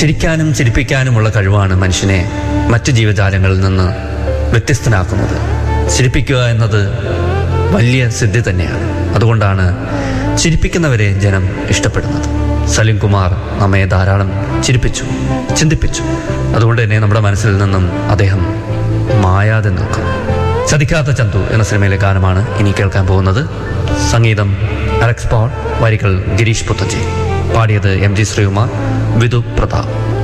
ചിരിക്കാനും ചിരിപ്പിക്കാനുമുള്ള കഴിവാണ് മനുഷ്യനെ മറ്റു ജീവജാലങ്ങളിൽ നിന്ന് വ്യത്യസ്തനാക്കുന്നത് ചിരിപ്പിക്കുക എന്നത് വലിയ സിദ്ധി തന്നെയാണ് അതുകൊണ്ടാണ് ചിരിപ്പിക്കുന്നവരെ ജനം ഇഷ്ടപ്പെടുന്നത് സലിം കുമാർ നമ്മെ ധാരാളം ചിരിപ്പിച്ചു ചിന്തിപ്പിച്ചു അതുകൊണ്ട് തന്നെ നമ്മുടെ മനസ്സിൽ നിന്നും അദ്ദേഹം മായാതെ നിൽക്കും ചതിക്കാത്ത ചന്തു എന്ന സിനിമയിലെ ഗാനമാണ് ഇനി കേൾക്കാൻ പോകുന്നത് സംഗീതം അലക്സ് പോൾ വരികൾ ഗിരീഷ് പുത്തഞ്ചേരി പാടിയത് എം ജി ശ്രീകുമാർ വിധു പ്രതാപ്